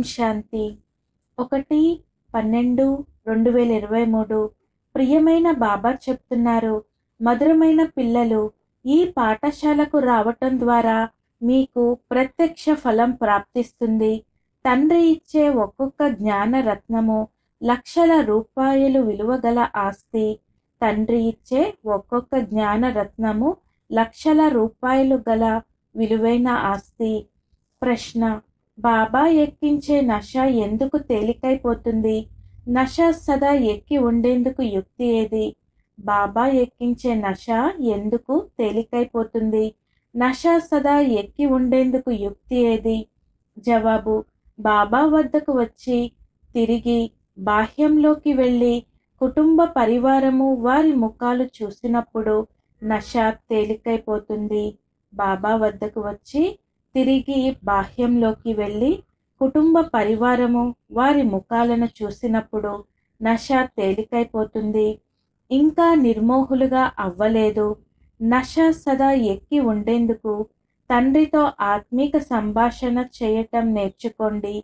శాంతి ఒకటి పన్నెండు రెండు వేల ఇరవై మూడు ప్రియమైన బాబా చెప్తున్నారు మధురమైన పిల్లలు ఈ పాఠశాలకు రావటం ద్వారా మీకు ప్రత్యక్ష ఫలం ప్రాప్తిస్తుంది తండ్రి ఇచ్చే ఒక్కొక్క జ్ఞాన రత్నము లక్షల రూపాయలు విలువ గల ఆస్తి తండ్రి ఇచ్చే ఒక్కొక్క జ్ఞాన రత్నము లక్షల రూపాయలు గల విలువైన ఆస్తి ప్రశ్న బాబా ఎక్కించే నష ఎందుకు తేలికైపోతుంది నష సదా ఎక్కి ఉండేందుకు యుక్తి ఏది బాబా ఎక్కించే నష ఎందుకు తేలికైపోతుంది నష సదా ఎక్కి ఉండేందుకు యుక్తి ఏది జవాబు బాబా వద్దకు వచ్చి తిరిగి బాహ్యంలోకి వెళ్ళి కుటుంబ పరివారము వారి ముఖాలు చూసినప్పుడు నష తేలికైపోతుంది బాబా వద్దకు వచ్చి తిరిగి బాహ్యంలోకి వెళ్ళి కుటుంబ పరివారము వారి ముఖాలను చూసినప్పుడు నష తేలికైపోతుంది ఇంకా నిర్మోహులుగా అవ్వలేదు నష సదా ఎక్కి ఉండేందుకు తండ్రితో ఆత్మీక సంభాషణ చేయటం నేర్చుకోండి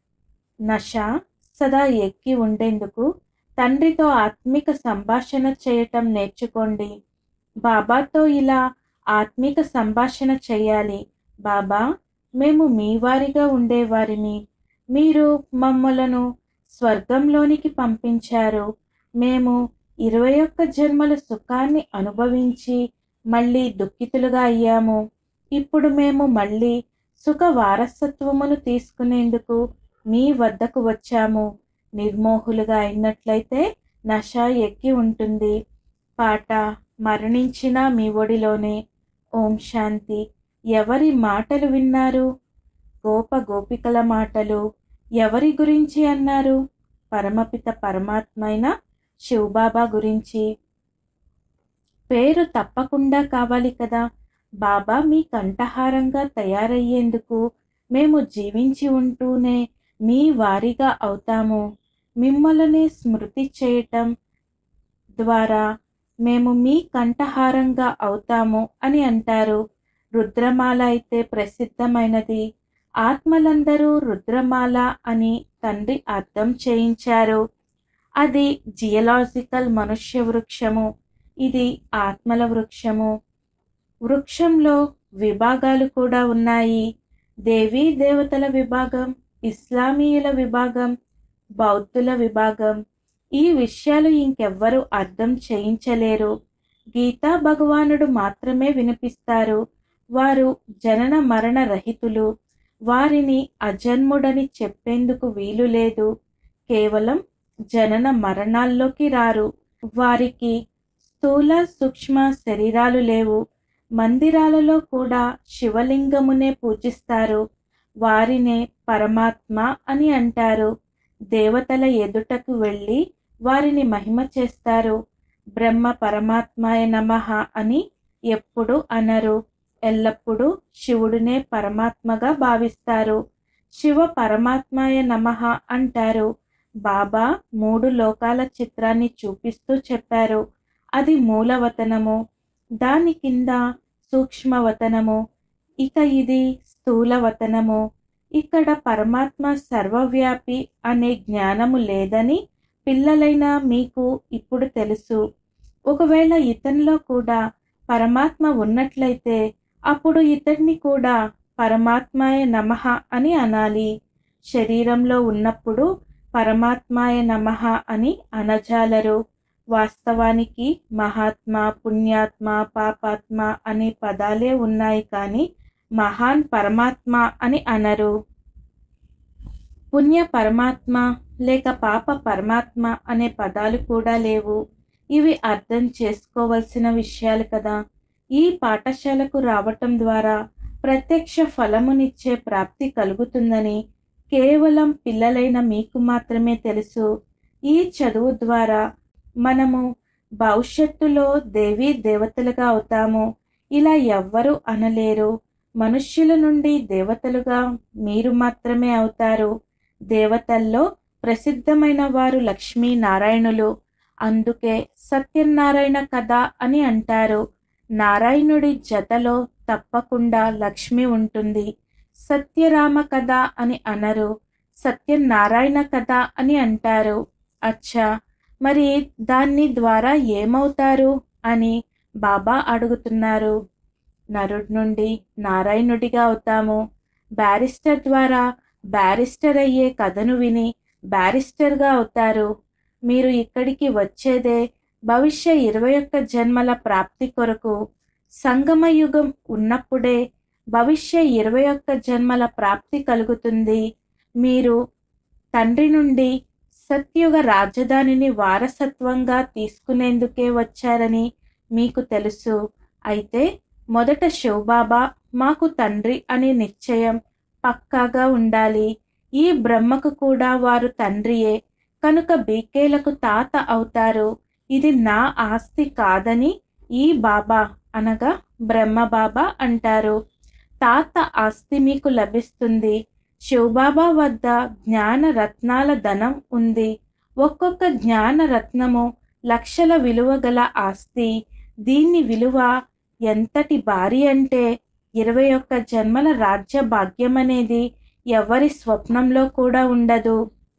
నష సదా ఎక్కి ఉండేందుకు తండ్రితో ఆత్మిక సంభాషణ చేయటం నేర్చుకోండి బాబాతో ఇలా ఆత్మిక సంభాషణ చేయాలి బాబా మేము మీ వారిగా ఉండేవారిని మీరు మమ్మలను స్వర్గంలోనికి పంపించారు మేము ఇరవై ఒక్క జన్మల సుఖాన్ని అనుభవించి మళ్ళీ దుఃఖితులుగా అయ్యాము ఇప్పుడు మేము మళ్ళీ సుఖ వారసత్వమును తీసుకునేందుకు మీ వద్దకు వచ్చాము నిర్మోహులుగా అయినట్లయితే నష ఎక్కి ఉంటుంది పాట మరణించిన మీ ఒడిలోనే ఓం శాంతి ఎవరి మాటలు విన్నారు గోప గోపికల మాటలు ఎవరి గురించి అన్నారు పరమపిత పరమాత్మైన శివబాబా గురించి పేరు తప్పకుండా కావాలి కదా బాబా మీ కంఠహారంగా తయారయ్యేందుకు మేము జీవించి ఉంటూనే మీ వారిగా అవుతాము మిమ్మల్ని స్మృతి చేయటం ద్వారా మేము మీ కంఠహారంగా అవుతాము అని అంటారు రుద్రమాల అయితే ప్రసిద్ధమైనది ఆత్మలందరూ రుద్రమాల అని తండ్రి అర్థం చేయించారు అది జియలాజికల్ మనుష్య వృక్షము ఇది ఆత్మల వృక్షము వృక్షంలో విభాగాలు కూడా ఉన్నాయి దేవీ దేవతల విభాగం ఇస్లామీయుల విభాగం బౌద్ధుల విభాగం ఈ విషయాలు ఇంకెవ్వరూ అర్థం చేయించలేరు గీతా భగవానుడు మాత్రమే వినిపిస్తారు వారు జనన మరణ రహితులు వారిని అజన్ముడని చెప్పేందుకు వీలు లేదు కేవలం జనన మరణాల్లోకి రారు వారికి స్థూల సూక్ష్మ శరీరాలు లేవు మందిరాలలో కూడా శివలింగమునే పూజిస్తారు వారినే పరమాత్మ అని అంటారు దేవతల ఎదుటకు వెళ్ళి వారిని మహిమ చేస్తారు బ్రహ్మ పరమాత్మాయ నమః అని ఎప్పుడు అనరు ఎల్లప్పుడూ శివుడినే పరమాత్మగా భావిస్తారు శివ పరమాత్మాయ నమః అంటారు బాబా మూడు లోకాల చిత్రాన్ని చూపిస్తూ చెప్పారు అది మూలవతనము దాని కింద సూక్ష్మవతనము ఇక ఇది స్థూలవతనము ఇక్కడ పరమాత్మ సర్వవ్యాపి అనే జ్ఞానము లేదని పిల్లలైన మీకు ఇప్పుడు తెలుసు ఒకవేళ ఇతనిలో కూడా పరమాత్మ ఉన్నట్లయితే అప్పుడు ఇతడిని కూడా పరమాత్మాయ నమః అని అనాలి శరీరంలో ఉన్నప్పుడు పరమాత్మాయ నమః అని అనజాలరు వాస్తవానికి మహాత్మ పుణ్యాత్మ పాపాత్మ అనే పదాలే ఉన్నాయి కానీ మహాన్ పరమాత్మ అని అనరు పుణ్య పరమాత్మ లేక పాప పరమాత్మ అనే పదాలు కూడా లేవు ఇవి అర్థం చేసుకోవలసిన విషయాలు కదా ఈ పాఠశాలకు రావటం ద్వారా ప్రత్యక్ష ఫలమునిచ్చే ప్రాప్తి కలుగుతుందని కేవలం పిల్లలైన మీకు మాత్రమే తెలుసు ఈ చదువు ద్వారా మనము భవిష్యత్తులో దేవీ దేవతలుగా అవుతాము ఇలా ఎవ్వరూ అనలేరు మనుష్యుల నుండి దేవతలుగా మీరు మాత్రమే అవుతారు దేవతల్లో ప్రసిద్ధమైన వారు లక్ష్మీ నారాయణులు అందుకే సత్యనారాయణ కథ అని అంటారు నారాయణుడి జతలో తప్పకుండా లక్ష్మి ఉంటుంది సత్యరామ కథ అని అనరు సత్యనారాయణ కథ అని అంటారు అచ్చా మరి దాన్ని ద్వారా ఏమవుతారు అని బాబా అడుగుతున్నారు నరుడి నుండి నారాయణుడిగా అవుతాము బ్యారిస్టర్ ద్వారా బ్యారిస్టర్ అయ్యే కథను విని బ్యారిస్టర్గా అవుతారు మీరు ఇక్కడికి వచ్చేదే భవిష్య ఇరవై ఒక్క జన్మల ప్రాప్తి కొరకు సంగమ యుగం ఉన్నప్పుడే భవిష్య ఇరవై ఒక్క జన్మల ప్రాప్తి కలుగుతుంది మీరు తండ్రి నుండి సత్యుగ రాజధానిని వారసత్వంగా తీసుకునేందుకే వచ్చారని మీకు తెలుసు అయితే మొదట శివబాబా మాకు తండ్రి అనే నిశ్చయం పక్కాగా ఉండాలి ఈ బ్రహ్మకు కూడా వారు తండ్రియే కనుక బీకేలకు తాత అవుతారు ఇది నా ఆస్తి కాదని ఈ బాబా అనగా బ్రహ్మ బాబా అంటారు తాత ఆస్తి మీకు లభిస్తుంది శివబాబా వద్ద జ్ఞాన రత్నాల ధనం ఉంది ఒక్కొక్క జ్ఞాన రత్నము లక్షల విలువ గల ఆస్తి దీని విలువ ఎంతటి భారీ అంటే ఇరవై ఒక్క జన్మల రాజ్య భాగ్యం అనేది ఎవరి స్వప్నంలో కూడా ఉండదు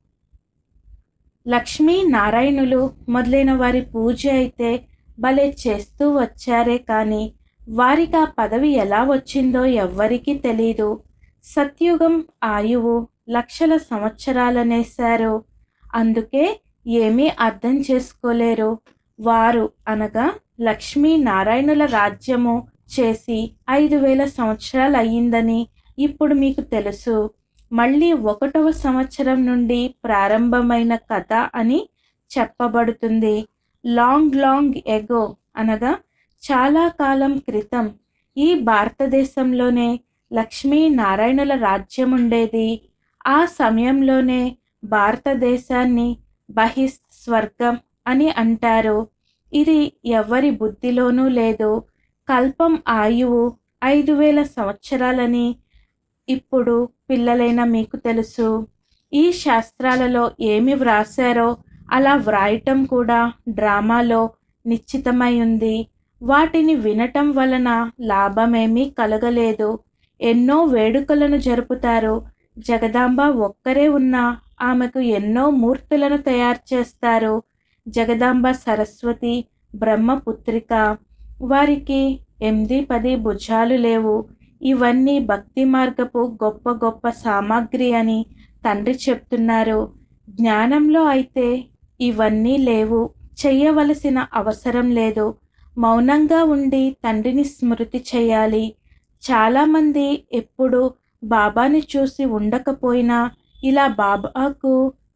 లక్ష్మీ నారాయణులు మొదలైన వారి పూజ అయితే భలే చేస్తూ వచ్చారే కానీ వారికి ఆ పదవి ఎలా వచ్చిందో ఎవ్వరికీ తెలీదు సత్యుగం ఆయువు లక్షల సంవత్సరాలనేశారు అందుకే ఏమీ అర్థం చేసుకోలేరు వారు అనగా లక్ష్మీ నారాయణుల రాజ్యము చేసి ఐదు వేల సంవత్సరాలు అయ్యిందని ఇప్పుడు మీకు తెలుసు మళ్ళీ ఒకటవ సంవత్సరం నుండి ప్రారంభమైన కథ అని చెప్పబడుతుంది లాంగ్ లాంగ్ ఎగో అనగా చాలా కాలం క్రితం ఈ భారతదేశంలోనే లక్ష్మీ నారాయణుల రాజ్యం ఉండేది ఆ సమయంలోనే భారతదేశాన్ని బహిస్ స్వర్గం అని అంటారు ఇది ఎవరి బుద్ధిలోనూ లేదు కల్పం ఆయువు ఐదు వేల సంవత్సరాలని ఇప్పుడు పిల్లలైన మీకు తెలుసు ఈ శాస్త్రాలలో ఏమి వ్రాసారో అలా వ్రాయటం కూడా డ్రామాలో నిశ్చితమై ఉంది వాటిని వినటం వలన లాభమేమీ కలగలేదు ఎన్నో వేడుకలను జరుపుతారు జగదాంబ ఒక్కరే ఉన్నా ఆమెకు ఎన్నో మూర్తులను తయారు చేస్తారు జగదాంబ సరస్వతి బ్రహ్మపుత్రిక వారికి ఎనిమిది పది భుజాలు లేవు ఇవన్నీ భక్తి మార్గపు గొప్ప గొప్ప సామాగ్రి అని తండ్రి చెప్తున్నారు జ్ఞానంలో అయితే ఇవన్నీ లేవు చెయ్యవలసిన అవసరం లేదు మౌనంగా ఉండి తండ్రిని స్మృతి చేయాలి చాలామంది ఎప్పుడు బాబాని చూసి ఉండకపోయినా ఇలా బాబాకు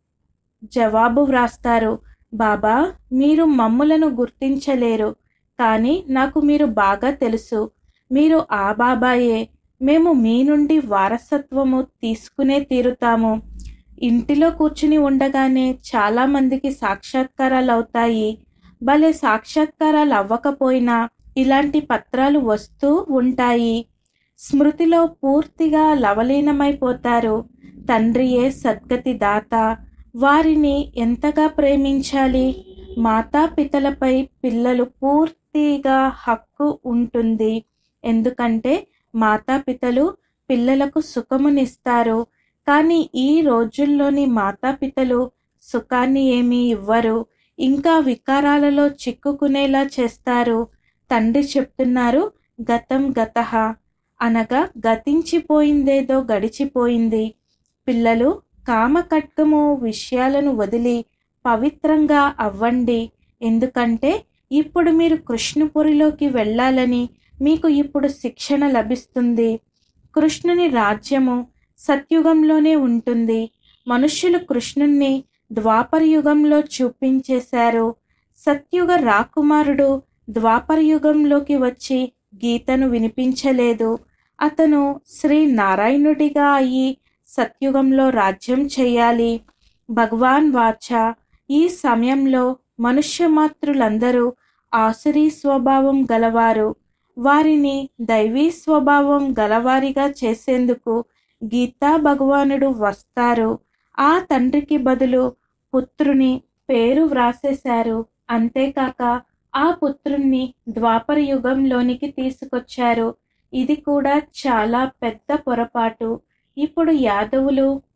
జవాబు వ్రాస్తారు బాబా మీరు మమ్ములను గుర్తించలేరు కానీ నాకు మీరు బాగా తెలుసు మీరు ఆ బాబాయే మేము మీ నుండి వారసత్వము తీసుకునే తీరుతాము ఇంటిలో కూర్చుని ఉండగానే చాలామందికి సాక్షాత్కారాలు అవుతాయి భలే సాక్షాత్కారాలు అవ్వకపోయినా ఇలాంటి పత్రాలు వస్తూ ఉంటాయి స్మృతిలో పూర్తిగా లవలీనమైపోతారు తండ్రియే సద్గతి దాత వారిని ఎంతగా ప్రేమించాలి మాతాపితలపై పిల్లలు పూర్తిగా హక్కు ఉంటుంది ఎందుకంటే మాతాపితలు పిల్లలకు సుఖమునిస్తారు కానీ ఈ రోజుల్లోని మాతాపితలు సుఖాన్ని ఏమీ ఇవ్వరు ఇంకా వికారాలలో చిక్కుకునేలా చేస్తారు తండ్రి చెప్తున్నారు గతం గతహ అనగా గతించిపోయిందేదో గడిచిపోయింది పిల్లలు కామకట్కము విషయాలను వదిలి పవిత్రంగా అవ్వండి ఎందుకంటే ఇప్పుడు మీరు కృష్ణపురిలోకి వెళ్ళాలని మీకు ఇప్పుడు శిక్షణ లభిస్తుంది కృష్ణుని రాజ్యము సత్యుగంలోనే ఉంటుంది మనుష్యులు కృష్ణుణ్ణి ద్వాపర యుగంలో చూపించేశారు సత్యుగ రాకుమారుడు ద్వాపర యుగంలోకి వచ్చి గీతను వినిపించలేదు అతను శ్రీ నారాయణుడిగా అయి సత్యుగంలో రాజ్యం చేయాలి భగవాన్ వాచ ఈ సమయంలో మనుష్యమాతృలందరూ ఆసురీ స్వభావం గలవారు వారిని దైవీ స్వభావం గలవారిగా చేసేందుకు గీతా భగవానుడు వస్తారు ఆ తండ్రికి బదులు పుత్రుని పేరు వ్రాసేశారు అంతేకాక ఆ పుత్రుణ్ణి ద్వాపర యుగంలోనికి తీసుకొచ్చారు ఇది కూడా చాలా పెద్ద పొరపాటు ఇప్పుడు యాదవులు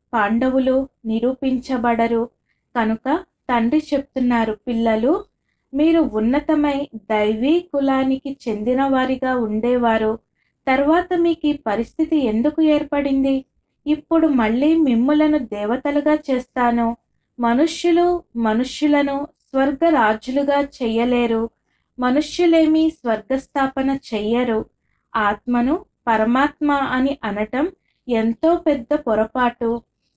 పాండవులు నిరూపించబడరు కనుక తండ్రి చెప్తున్నారు పిల్లలు మీరు ఉన్నతమై దైవీ కులానికి చెందిన వారిగా ఉండేవారు తర్వాత మీకు ఈ పరిస్థితి ఎందుకు ఏర్పడింది ఇప్పుడు మళ్ళీ మిమ్ములను దేవతలుగా చేస్తాను మనుష్యులు మనుష్యులను స్వర్గ రాజులుగా చెయ్యలేరు మనుష్యులేమీ స్వర్గస్థాపన చెయ్యరు ఆత్మను పరమాత్మ అని అనటం ఎంతో పెద్ద పొరపాటు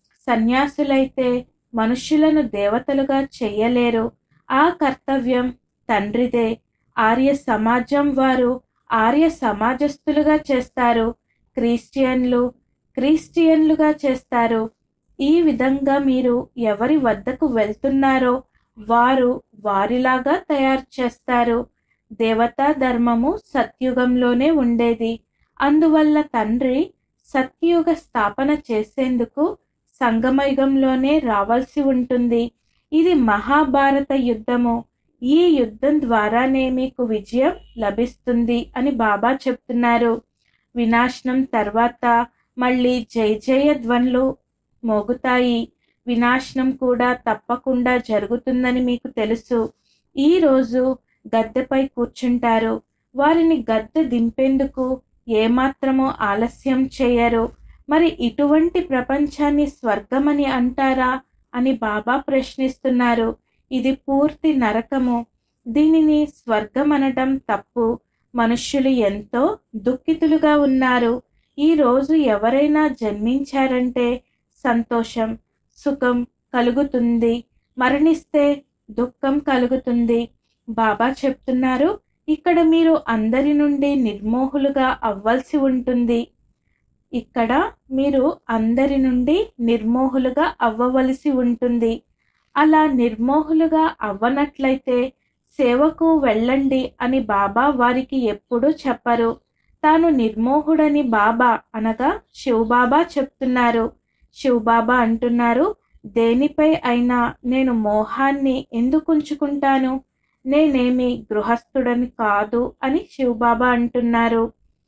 సన్యాసులైతే మనుష్యులను దేవతలుగా చెయ్యలేరు ఆ కర్తవ్యం తండ్రిదే ఆర్య సమాజం వారు ఆర్య సమాజస్థులుగా చేస్తారు క్రిస్టియన్లు క్రిస్టియన్లుగా చేస్తారు ఈ విధంగా మీరు ఎవరి వద్దకు వెళ్తున్నారో వారు వారిలాగా తయారు చేస్తారు దేవతా ధర్మము సత్యుగంలోనే ఉండేది అందువల్ల తండ్రి సత్యయుగ స్థాపన చేసేందుకు సంగమయుగంలోనే రావాల్సి ఉంటుంది ఇది మహాభారత యుద్ధము ఈ యుద్ధం ద్వారానే మీకు విజయం లభిస్తుంది అని బాబా చెప్తున్నారు వినాశనం తర్వాత మళ్ళీ జై జయ ధ్వనులు మోగుతాయి వినాశనం కూడా తప్పకుండా జరుగుతుందని మీకు తెలుసు ఈరోజు గద్దెపై కూర్చుంటారు వారిని గద్దె దింపేందుకు ఏమాత్రమో ఆలస్యం చేయరు మరి ఇటువంటి ప్రపంచాన్ని స్వర్గమని అంటారా అని బాబా ప్రశ్నిస్తున్నారు ఇది పూర్తి నరకము దీనిని స్వర్గం అనడం తప్పు మనుష్యులు ఎంతో దుఃఖితులుగా ఉన్నారు ఈ రోజు ఎవరైనా జన్మించారంటే సంతోషం సుఖం కలుగుతుంది మరణిస్తే దుఃఖం కలుగుతుంది బాబా చెప్తున్నారు ఇక్కడ మీరు అందరి నుండి నిర్మోహులుగా అవ్వాల్సి ఉంటుంది ఇక్కడ మీరు అందరి నుండి నిర్మోహులుగా అవ్వవలసి ఉంటుంది అలా నిర్మోహులుగా అవ్వనట్లయితే సేవకు వెళ్ళండి అని బాబా వారికి ఎప్పుడూ చెప్పరు తాను నిర్మోహుడని బాబా అనగా శివబాబా చెప్తున్నారు శివబాబా అంటున్నారు దేనిపై అయినా నేను మోహాన్ని ఎందుకు ఉంచుకుంటాను నేనేమి గృహస్థుడని కాదు అని శివబాబా అంటున్నారు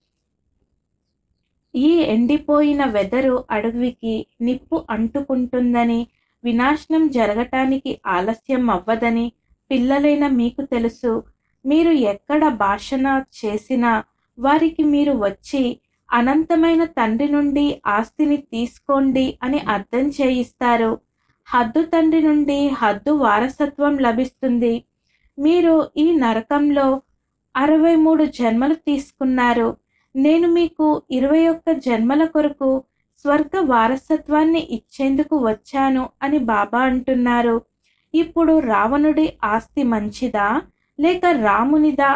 ఈ ఎండిపోయిన వెదరు అడవికి నిప్పు అంటుకుంటుందని వినాశనం జరగటానికి ఆలస్యం అవ్వదని పిల్లలైన మీకు తెలుసు మీరు ఎక్కడ భాషణ చేసినా వారికి మీరు వచ్చి అనంతమైన తండ్రి నుండి ఆస్తిని తీసుకోండి అని అర్థం చేయిస్తారు హద్దు తండ్రి నుండి హద్దు వారసత్వం లభిస్తుంది మీరు ఈ నరకంలో అరవై మూడు జన్మలు తీసుకున్నారు నేను మీకు ఇరవై ఒక్క జన్మల కొరకు స్వర్గ వారసత్వాన్ని ఇచ్చేందుకు వచ్చాను అని బాబా అంటున్నారు ఇప్పుడు రావణుడి ఆస్తి మంచిదా లేక రామునిదా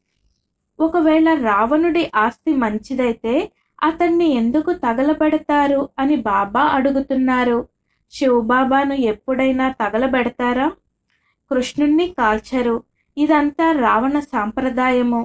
ఒకవేళ రావణుడి ఆస్తి మంచిదైతే అతన్ని ఎందుకు తగలబెడతారు అని బాబా అడుగుతున్నారు శివబాబాను ఎప్పుడైనా తగలబెడతారా కృష్ణుణ్ణి కాల్చరు ఇదంతా రావణ సాంప్రదాయము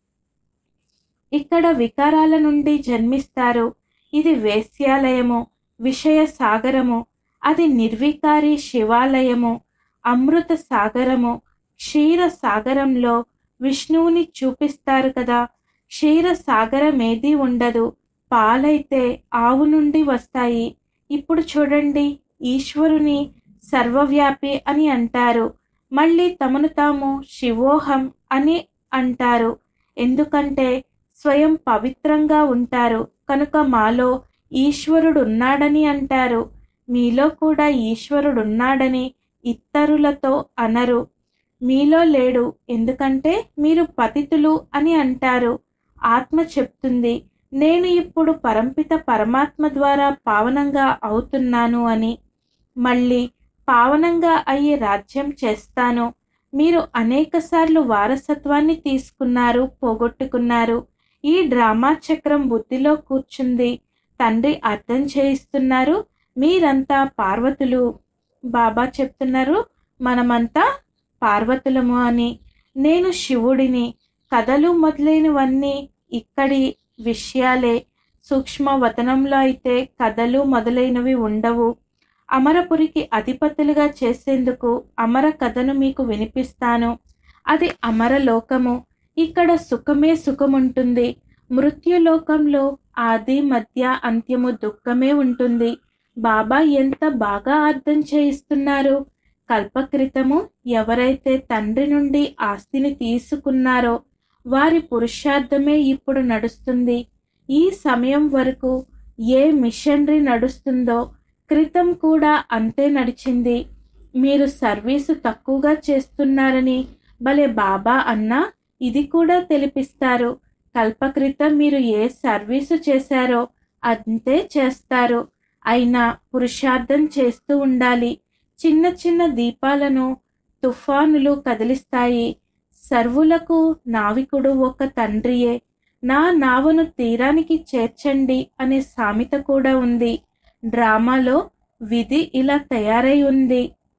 ఇక్కడ వికారాల నుండి జన్మిస్తారు ఇది వేశ్యాలయము విషయ సాగరము అది నిర్వికారి శివాలయము అమృత సాగరము క్షీర సాగరంలో విష్ణువుని చూపిస్తారు కదా క్షీర సాగరం ఏదీ ఉండదు పాలైతే ఆవు నుండి వస్తాయి ఇప్పుడు చూడండి ఈశ్వరుని సర్వవ్యాపి అని అంటారు మళ్ళీ తమను తాము శివోహం అని అంటారు ఎందుకంటే స్వయం పవిత్రంగా ఉంటారు కనుక మాలో ఈశ్వరుడు ఉన్నాడని అంటారు మీలో కూడా ఈశ్వరుడు ఉన్నాడని ఇతరులతో అనరు మీలో లేడు ఎందుకంటే మీరు పతితులు అని అంటారు ఆత్మ చెప్తుంది నేను ఇప్పుడు పరంపిత పరమాత్మ ద్వారా పావనంగా అవుతున్నాను అని మళ్ళీ పావనంగా అయ్యి రాజ్యం చేస్తాను మీరు అనేకసార్లు వారసత్వాన్ని తీసుకున్నారు పోగొట్టుకున్నారు ఈ డ్రామా చక్రం బుద్ధిలో కూర్చుంది తండ్రి అర్థం చేయిస్తున్నారు మీరంతా పార్వతులు బాబా చెప్తున్నారు మనమంతా పార్వతులము అని నేను శివుడిని కథలు మొదలైనవన్నీ ఇక్కడి విషయాలే సూక్ష్మ వతనంలో అయితే కథలు మొదలైనవి ఉండవు అమరపురికి అధిపతులుగా చేసేందుకు అమర కథను మీకు వినిపిస్తాను అది అమరలోకము ఇక్కడ సుఖమే సుఖముంటుంది మృత్యులోకంలో ఆది మధ్య అంత్యము దుఃఖమే ఉంటుంది బాబా ఎంత బాగా అర్థం చేయిస్తున్నారు కల్పక్రితము ఎవరైతే తండ్రి నుండి ఆస్తిని తీసుకున్నారో వారి పురుషార్థమే ఇప్పుడు నడుస్తుంది ఈ సమయం వరకు ఏ మిషనరీ నడుస్తుందో క్రితం కూడా అంతే నడిచింది మీరు సర్వీసు తక్కువగా చేస్తున్నారని భలే బాబా అన్నా ఇది కూడా తెలిపిస్తారు కల్పక్రితం మీరు ఏ సర్వీసు చేశారో అంతే చేస్తారు అయినా పురుషార్థం చేస్తూ ఉండాలి చిన్న చిన్న దీపాలను తుఫానులు కదిలిస్తాయి సర్వులకు నావికుడు ఒక తండ్రియే నా నావను తీరానికి చేర్చండి అనే సామెత కూడా ఉంది డ్రామాలో విధి ఇలా తయారై ఉంది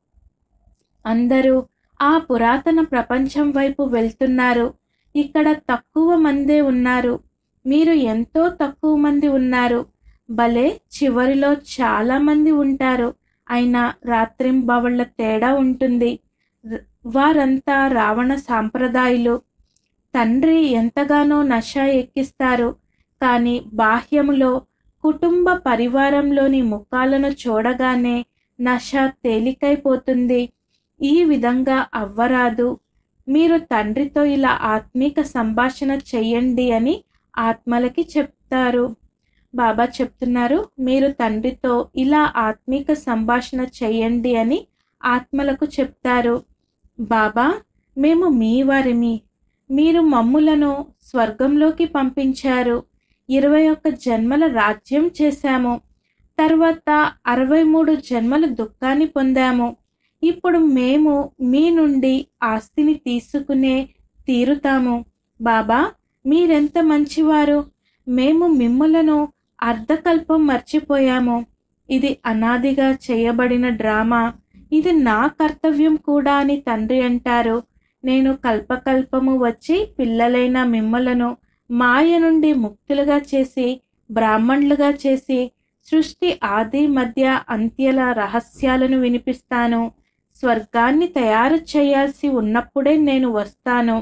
అందరూ ఆ పురాతన ప్రపంచం వైపు వెళ్తున్నారు ఇక్కడ తక్కువ మందే ఉన్నారు మీరు ఎంతో తక్కువ మంది ఉన్నారు భలే చివరిలో చాలా మంది ఉంటారు అయినా రాత్రింబవళ్ల తేడా ఉంటుంది ర- వారంతా రావణ సాంప్రదాయులు తండ్రి ఎంతగానో నష ఎక్కిస్తారు కానీ బాహ్యములో కుటుంబ పరివారంలోని ముఖాలను చూడగానే నష తేలికైపోతుంది ఈ విధంగా అవ్వరాదు మీరు తండ్రితో ఇలా ఆత్మీక సంభాషణ చెయ్యండి అని ఆత్మలకి చెప్తారు బాబా చెప్తున్నారు మీరు తండ్రితో ఇలా ఆత్మీక సంభాషణ చెయ్యండి అని ఆత్మలకు చెప్తారు బాబా మేము మీ వారిమి మీరు మమ్ములను స్వర్గంలోకి పంపించారు ఇరవై ఒక్క జన్మల రాజ్యం చేశాము తర్వాత అరవై మూడు జన్మల దుఃఖాన్ని పొందాము ఇప్పుడు మేము మీ నుండి ఆస్తిని తీసుకునే తీరుతాము బాబా మీరెంత మంచివారు మేము మిమ్ములను అర్ధకల్పం మర్చిపోయాము ఇది అనాదిగా చేయబడిన డ్రామా ఇది నా కర్తవ్యం కూడా అని తండ్రి అంటారు నేను కల్పకల్పము వచ్చి పిల్లలైన మిమ్మలను మాయ నుండి ముక్తులుగా చేసి బ్రాహ్మణులుగా చేసి సృష్టి ఆది మధ్య అంత్యల రహస్యాలను వినిపిస్తాను స్వర్గాన్ని తయారు చేయాల్సి ఉన్నప్పుడే నేను వస్తాను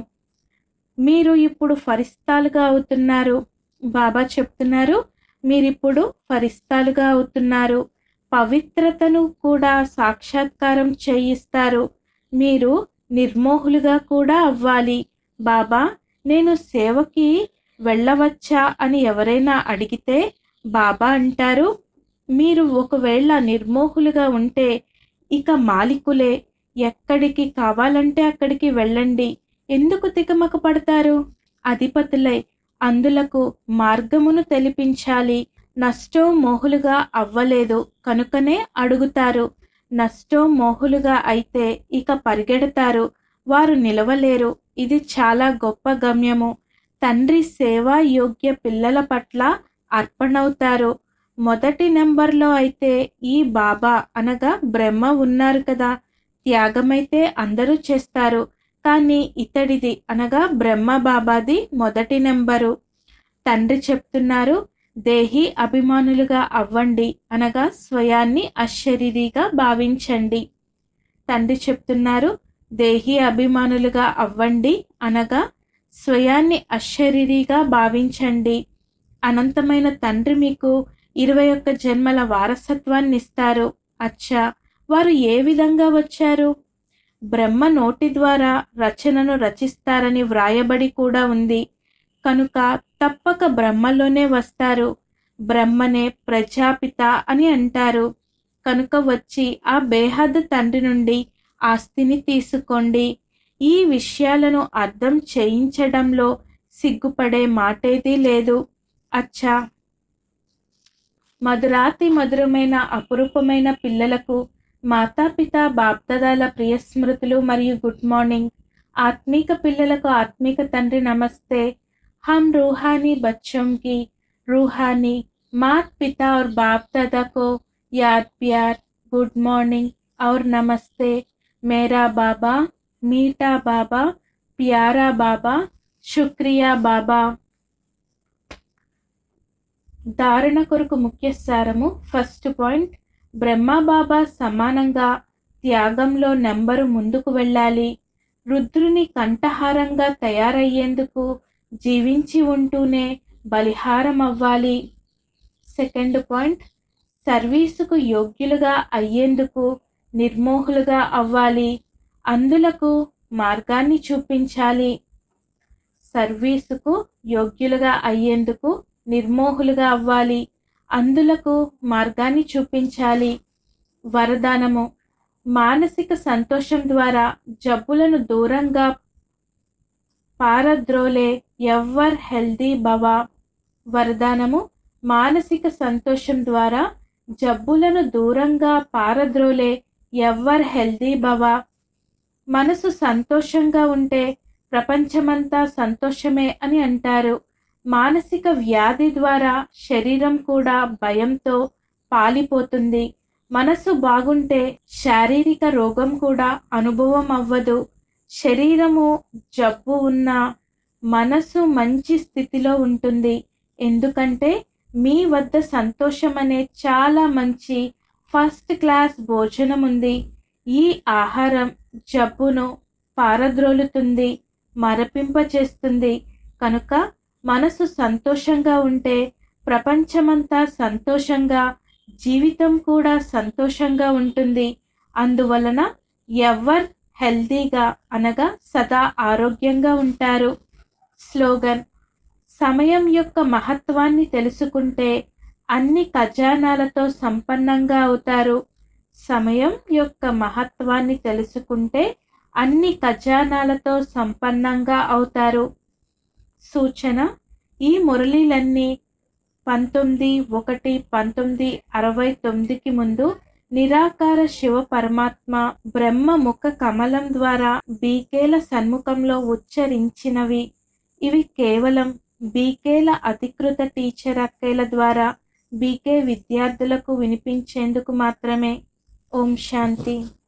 మీరు ఇప్పుడు ఫరిస్తాలుగా అవుతున్నారు బాబా చెప్తున్నారు మీరిప్పుడు ఫరిస్తాలుగా అవుతున్నారు పవిత్రతను కూడా సాక్షాత్కారం చేయిస్తారు మీరు నిర్మోహులుగా కూడా అవ్వాలి బాబా నేను సేవకి వెళ్ళవచ్చా అని ఎవరైనా అడిగితే బాబా అంటారు మీరు ఒకవేళ నిర్మోహులుగా ఉంటే ఇక మాలికులే ఎక్కడికి కావాలంటే అక్కడికి వెళ్ళండి ఎందుకు తికమక పడతారు అధిపతులై అందులకు మార్గమును తెలిపించాలి నష్టో మోహులుగా అవ్వలేదు కనుకనే అడుగుతారు నష్టో మోహులుగా అయితే ఇక పరిగెడతారు వారు నిలవలేరు ఇది చాలా గొప్ప గమ్యము తండ్రి సేవా యోగ్య పిల్లల పట్ల అర్పణవుతారు మొదటి నెంబర్లో అయితే ఈ బాబా అనగా బ్రహ్మ ఉన్నారు కదా త్యాగమైతే అందరూ చేస్తారు కానీ ఇతడిది అనగా బ్రహ్మ బాబాది మొదటి నెంబరు తండ్రి చెప్తున్నారు దేహి అభిమానులుగా అవ్వండి అనగా స్వయాన్ని అశరీరిగా భావించండి తండ్రి చెప్తున్నారు దేహి అభిమానులుగా అవ్వండి అనగా స్వయాన్ని అశరీరిగా భావించండి అనంతమైన తండ్రి మీకు ఇరవై ఒక్క జన్మల వారసత్వాన్ని ఇస్తారు అచ్చా వారు ఏ విధంగా వచ్చారు బ్రహ్మ నోటి ద్వారా రచనను రచిస్తారని వ్రాయబడి కూడా ఉంది కనుక తప్పక బ్రహ్మలోనే వస్తారు బ్రహ్మనే ప్రజాపిత అని అంటారు కనుక వచ్చి ఆ బేహద్ తండ్రి నుండి ఆస్తిని తీసుకోండి ఈ విషయాలను అర్థం చేయించడంలో సిగ్గుపడే మాటేదీ లేదు అచ్చా మధురాతి మధురమైన అపురూపమైన పిల్లలకు మాతాపిత బాప్దాదాల ప్రియ స్మృతులు మరియు గుడ్ మార్నింగ్ ఆత్మీక పిల్లలకు ఆత్మీక తండ్రి నమస్తే हम रूहानी बच्चों की रूहानी मात पिता और बाप दादा को याद प्यार गुड मॉर्निंग और नमस्ते मेरा बाबा मीठा बाबा प्यारा बाबा शुक्रिया బాబా ధారణ కొరకు ముఖ్య సారము ఫస్ట్ పాయింట్ బ్రహ్మ బాబా సమానంగా త్యాగంలో నెంబరు ముందుకు వెళ్ళాలి రుద్రుని కంఠహారంగా తయారయ్యేందుకు జీవించి ఉంటూనే బలిహారం అవ్వాలి సెకండ్ పాయింట్ సర్వీసుకు యోగ్యులుగా అయ్యేందుకు నిర్మోహులుగా అవ్వాలి అందులకు మార్గాన్ని చూపించాలి సర్వీసుకు యోగ్యులుగా అయ్యేందుకు నిర్మోహులుగా అవ్వాలి అందులకు మార్గాన్ని చూపించాలి వరదానము మానసిక సంతోషం ద్వారా జబ్బులను దూరంగా పారద్రోలే ఎవ్వర్ హెల్దీ భవ వరదానము మానసిక సంతోషం ద్వారా జబ్బులను దూరంగా పారద్రోలే ఎవ్వర్ హెల్దీ భవ మనసు సంతోషంగా ఉంటే ప్రపంచమంతా సంతోషమే అని అంటారు మానసిక వ్యాధి ద్వారా శరీరం కూడా భయంతో పాలిపోతుంది మనసు బాగుంటే శారీరక రోగం కూడా అనుభవం అవ్వదు శరీరము జబ్బు ఉన్న మనసు మంచి స్థితిలో ఉంటుంది ఎందుకంటే మీ వద్ద సంతోషం అనే చాలా మంచి ఫస్ట్ క్లాస్ భోజనం ఉంది ఈ ఆహారం జబ్బును పారద్రోలుతుంది మరపింపచేస్తుంది కనుక మనసు సంతోషంగా ఉంటే ప్రపంచమంతా సంతోషంగా జీవితం కూడా సంతోషంగా ఉంటుంది అందువలన ఎవర్ హెల్తీగా అనగా సదా ఆరోగ్యంగా ఉంటారు స్లోగన్ సమయం యొక్క మహత్వాన్ని తెలుసుకుంటే అన్ని ఖజానాలతో సంపన్నంగా అవుతారు సమయం యొక్క మహత్వాన్ని తెలుసుకుంటే అన్ని ఖజానాలతో సంపన్నంగా అవుతారు సూచన ఈ మురళీలన్నీ పంతొమ్మిది ఒకటి పంతొమ్మిది అరవై తొమ్మిదికి ముందు నిరాకార శివ పరమాత్మ బ్రహ్మ ముఖ కమలం ద్వారా బీకేల సన్ముఖంలో ఉచ్చరించినవి ఇవి కేవలం బీకేల అధికృత టీచర్ అక్కల ద్వారా బీకే విద్యార్థులకు వినిపించేందుకు మాత్రమే ఓం శాంతి